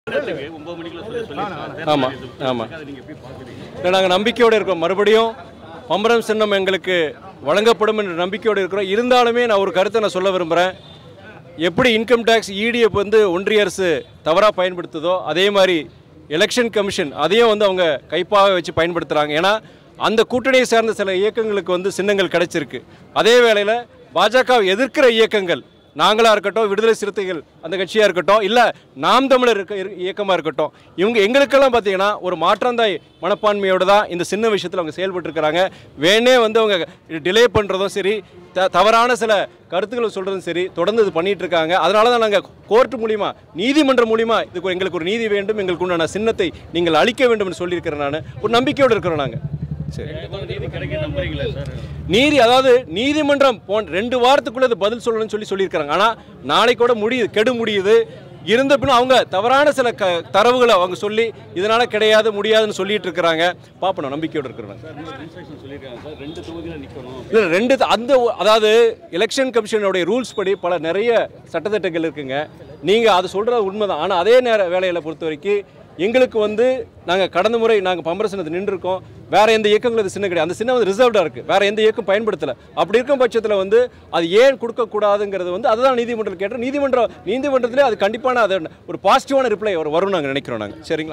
ஒன்பது மணிக்குள்ள சொல்லி சொல்லியிருக்காங்க. ஆமாம் ஆமாம் அதை நீங்க எப்படி பாக்குறீங்க இல்லை நாங்கள் நம்பிக்கையோடு இருக்கோம் மறுபடியும் பம்பரம் சின்னம் எங்களுக்கு வழங்கப்படும் என்ற நம்பிக்கையோடு இருக்கிறோம் இருந்தாலுமே நான் ஒரு கருத்தை நான் சொல்ல விரும்புகிறேன் எப்படி இன்கம் டேக்ஸ் இடிஎஃப் வந்து ஒன்றிய அரசு தவறாக பயன்படுத்துதோ அதே மாதிரி எலெக்ஷன் கமிஷன் அதையும் வந்து அவங்க கைப்பாக வச்சு பயன்படுத்துகிறாங்க ஏன்னா அந்த கூட்டணியை சார்ந்த சில இயக்கங்களுக்கு வந்து சின்னங்கள் கிடைச்சிருக்கு அதே வேளையில் பாஜகவை எதிர்க்கிற இயக்கங்கள் நாங்களாக இருக்கட்டும் விடுதலை சிறுத்தைகள் அந்த கட்சியாக இருக்கட்டும் இல்லை நாம் தமிழர் இருக்க இரு- இயக்கமாக இருக்கட்டும் இவங்க எங்களுக்கெல்லாம் பார்த்தீங்கன்னா ஒரு மாற்றந்தாய் மனப்பான்மையோடு தான் இந்த சின்ன விஷயத்தில் அவங்க செயல்பட்டு இருக்கிறாங்க வேணே வந்து அவங்க டிலே பண்ணுறதும் சரி த தவறான சில கருத்துக்களை சொல்கிறதும் சரி தொடர்ந்து இது பண்ணிட்டு இருக்காங்க அதனால தான் நாங்கள் கோர்ட் மூலிமா நீதிமன்றம் மூலிமா இதுக்கு எங்களுக்கு ஒரு நீதி வேண்டும் எங்களுக்கு உண்டான சின்னத்தை நீங்கள் அளிக்க வேண்டும் என்று சொல்லியிருக்கிறேன் நான் ஒரு நம்பிக்கையோடு இருக்கிறோம் நாங்கள் சரி நீதி கிடைக்க நம்புறீங்களா சார் நீதி அதாவது நீதிமன்றம் போன் ரெண்டு வாரத்துக்குள்ள இது பதில் சொல்லணும்னு சொல்லி சொல்லியிருக்காங்க ஆனால் நாளைக்கு கூட முடியுது கெடு முடியுது இருந்த பின்னும் அவங்க தவறான சில க தரவுகளை அவங்க சொல்லி இதனால கிடையாது முடியாதுன்னு சொல்லிட்டு இருக்கிறாங்க பார்ப்போம் நம்பிக்கையோடு இருக்கிறாங்க இன்ஸ்ட்ரக்ஷன் சொல்லியிருக்காங்க சார் ரெண்டு தொகுதியில நிக்கணும் இல்லை ரெண்டு த- அந்த ஒ- அதாவது எலெக்ஷன் கமிஷனுடைய ரூல்ஸ் படி பல நிறைய சட்டத்திட்டங்கள் இருக்குங்க நீங்கள் அது சொல்கிறது உண்மைதான் ஆனால் அதே நேர வேலையில் பொறுத்த வரைக்கும் எங்களுக்கு வந்து நாங்கள் கடந்த முறை நாங்கள் பம்பரசனத்தை நின்றுருக்கோம் வேற எந்த இயக்கங்களும் அது சின்ன கிடையாது அந்த சின்னம் வந்து ரிசர்வ்டாக இருக்குது வேற எந்த இயக்கம் பயன்படுத்தலை அப்படி இருக்கும் பட்சத்தில் வந்து அது ஏன் கொடுக்கக்கூடாதுங்கிறது வந்து அதுதான் நீதிமன்றம் கேட்டோம் நீதிமன்றம் நீதிமன்றத்திலே அது கண்டிப்பான அது ஒரு பாசிட்டிவான ரிப்ளை வரும் நாங்கள் நினைக்கிறோம் நாங்கள் சரிங்களா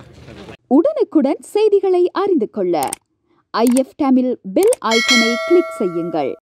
உடனுக்குடன் செய்திகளை அறிந்து கொள்ள ஐஎஃப் தமிழ் பெல் ஐக்கனை கிளிக் செய்யுங்கள்